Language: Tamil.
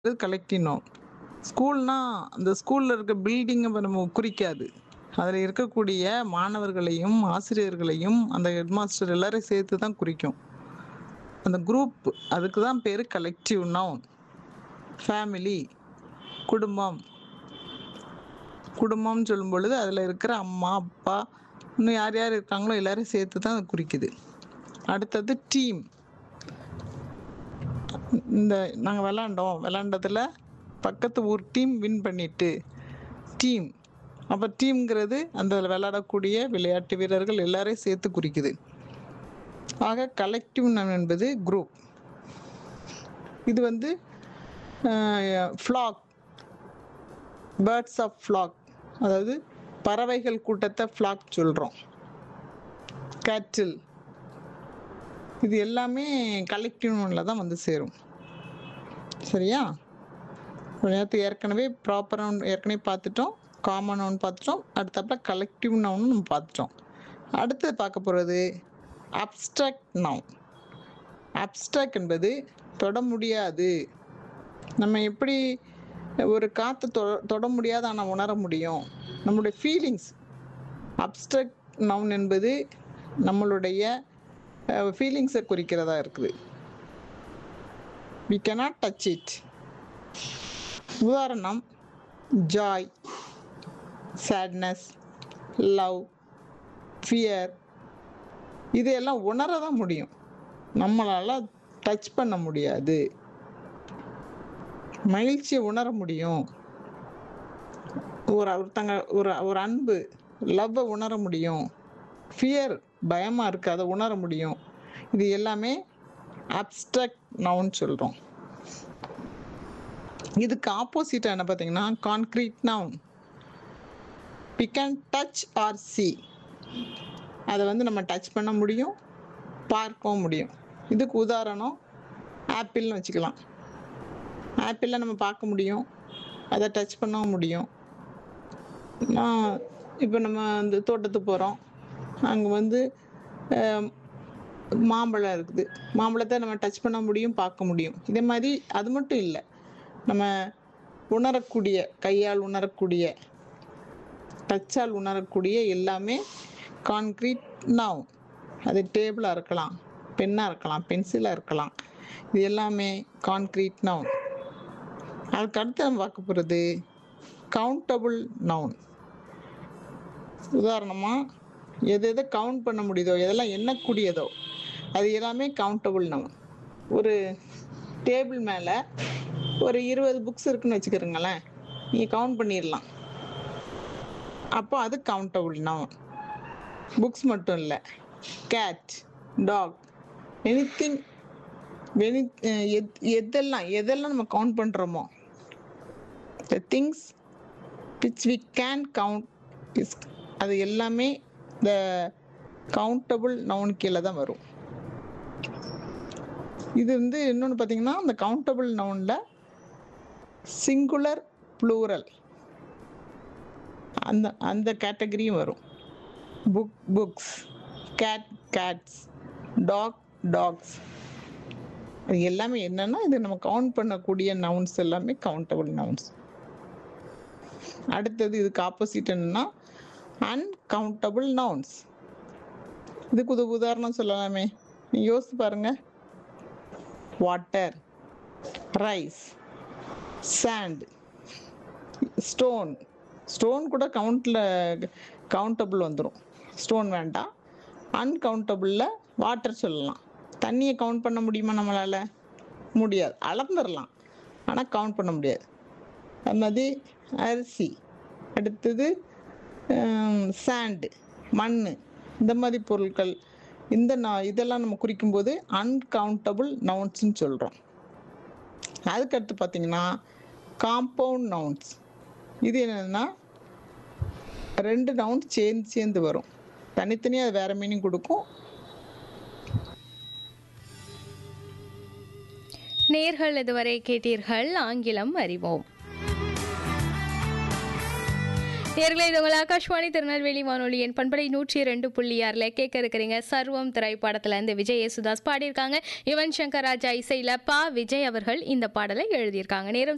கலெக்டிவ் நவுன் ஸ்கூல்னா அந்த ஸ்கூல்ல இருக்க பில்டிங்கை நம்ம குறிக்காது அதில் இருக்கக்கூடிய மாணவர்களையும் ஆசிரியர்களையும் அந்த ஹெட்மாஸ்டர் எல்லாரையும் சேர்த்து தான் குறிக்கும் அந்த குரூப் அதுக்கு தான் பேர் கலெக்டிவ் நவுன் ஃபேமிலி குடும்பம் குடும்பம்னு சொல்லும் பொழுது அதில் இருக்கிற அம்மா அப்பா இன்னும் யார் யார் இருக்காங்களோ எல்லாரையும் சேர்த்து தான் அது குறிக்குது அடுத்தது டீம் இந்த நாங்கள் விளாண்டோம் விளாண்டதில் பக்கத்து ஊர் டீம் வின் பண்ணிட்டு டீம் அப்போ டீம்ங்கிறது அந்த விளையாடக்கூடிய விளையாட்டு வீரர்கள் எல்லாரையும் சேர்த்து குறிக்குது ஆக கலெக்டிவ் நம் என்பது குரூப் இது வந்து ஃப்ளாக் பேர்ட்ஸ் ஆஃப் ஃப்ளாக் அதாவது பறவைகள் கூட்டத்தை ஃப்ளாக் சொல்கிறோம் கேட்டில் இது எல்லாமே கலெக்டிவ் நவுனில் தான் வந்து சேரும் சரியா நேற்று ஏற்கனவே ப்ராப்பர் நவுன் ஏற்கனவே பார்த்துட்டோம் காமன் நவுன் பார்த்துட்டோம் அடுத்தப்ப கலெக்டிவ் நவுன் நம்ம பார்த்துட்டோம் அடுத்து பார்க்க போகிறது அப்ஸ்ட்ராக்ட் நவுன் அப்ஸ்ட்ராக்ட் என்பது தொட முடியாது நம்ம எப்படி ஒரு காற்று தொ தொட முடியாத ஆனால் உணர முடியும் நம்மளுடைய ஃபீலிங்ஸ் அப்ஸ்ட்ராக்ட் நவுன் என்பது நம்மளுடைய ஃபீலிங்ஸை குறிக்கிறதா இருக்குது வி cannot டச் இட் உதாரணம் ஜாய் சேட்னஸ் லவ் ஃபியர் இதையெல்லாம் உணர தான் முடியும் நம்மளால் டச் பண்ண முடியாது மகிழ்ச்சியை உணர முடியும் ஒரு ஒருத்தங்க ஒரு ஒரு அன்பு லவ்வை உணர முடியும் ஃபியர் பயமாக இருக்குது அதை உணர முடியும் இது எல்லாமே அப்ஸ்ட்ராக்ட் நவுன் சொல்கிறோம் இதுக்கு ஆப்போசிட் என்ன பார்த்தீங்கன்னா concrete noun we can touch or see அதை வந்து நம்ம டச் பண்ண முடியும் பார்க்கவும் முடியும் இதுக்கு உதாரணம் ஆப்பிள்னு வச்சுக்கலாம் ஆப்பிளில் நம்ம பார்க்க முடியும் அதை டச் பண்ணவும் முடியும் இப்போ நம்ம அந்த தோட்டத்துக்கு போகிறோம் அங்கே வந்து மாம்பழம் இருக்குது மாம்பழத்தை நம்ம டச் பண்ண முடியும் பார்க்க முடியும் இதே மாதிரி அது மட்டும் இல்லை நம்ம உணரக்கூடிய கையால் உணரக்கூடிய டச்சால் உணரக்கூடிய எல்லாமே கான்க்ரீட் நவ் அது டேபிளாக இருக்கலாம் பென்னாக இருக்கலாம் பென்சிலாக இருக்கலாம் இது எல்லாமே கான்க்ரீட் நவுன் அதுக்கு அடுத்து நம்ம பார்க்க போகிறது கவுண்டபுள் நவுன் உதாரணமாக எது எதை கவுண்ட் பண்ண முடியுதோ எதெல்லாம் எண்ணக்கூடியதோ அது எல்லாமே கவுண்டபுள் நவுன் ஒரு டேபிள் மேலே ஒரு இருபது புக்ஸ் இருக்குன்னு வச்சுக்கிறோங்களேன் நீங்கள் கவுண்ட் பண்ணிடலாம் அப்போ அது கவுண்டபுள் நவுன் புக்ஸ் மட்டும் இல்லை கேட் டாக் எனி திங் வெனி எதெல்லாம் எதெல்லாம் நம்ம கவுண்ட் பண்ணுறோமோ the things which we can count is அது எல்லாமே த கவுண்டபுள் நவுன் கீழே தான் வரும் இது வந்து இன்னொன்று பார்த்தீங்கன்னா அந்த கவுண்டபுள் நவுனில் சிங்குலர் ப்ளூரல் அந்த அந்த கேட்டகரியும் வரும் book books cat cats dog dogs அது எல்லாமே என்னன்னா இது நம்ம கவுண்ட் பண்ணக்கூடிய நவுன்ஸ் எல்லாமே கவுண்டபிள் நவுன்ஸ் அடுத்தது இதுக்கு ஆப்போசிட் என்னன்னா அன்கவுண்டபிள் நவுன்ஸ் இதுக்கு உத உதாரணம் சொல்லலாமே நீங்க யோசிச்சு பாருங்க water rice sand stone stone கூட கவுண்டில் கவுண்டபிள் வந்துடும் ஸ்டோன் வேண்டாம் அன்கவுண்டபிளில் வாட்டர் சொல்லலாம் தண்ணியை கவுண்ட் பண்ண முடியுமா நம்மளால் முடியாது அளந்துடலாம் ஆனால் கவுண்ட் பண்ண முடியாது அது மாதிரி அரிசி அடுத்தது சாண்டு மண் இந்த மாதிரி பொருட்கள் இந்த நான் இதெல்லாம் நம்ம குறிக்கும்போது அன்கவுண்டபிள் நவுன்ஸ்னு சொல்கிறோம் அதுக்கடுத்து பார்த்தீங்கன்னா காம்பவுண்ட் நவுன்ஸ் இது என்னென்னா ரெண்டு நவுன்ஸ் சேர்ந்து சேர்ந்து வரும் தனித்தனியாக அது வேறு மீனிங் கொடுக்கும் நேர்கள் இதுவரை கேட்டீர்கள் ஆங்கிலம் அறிவோம் நேர்களை இது உங்கள் ஆகாஷ்வாணி திருநெல்வேலி வானொலியின் பண்பலை நூற்றி ரெண்டு புள்ளி ஆறில் கேட்க இருக்கிறீங்க சர்வம் திரைப்படத்தில் இந்த விஜய் யேசுதாஸ் பாடியிருக்காங்க யுவன் சங்கர் ராஜா இசையில் பா விஜய் அவர்கள் இந்த பாடலை எழுதியிருக்காங்க நேரம்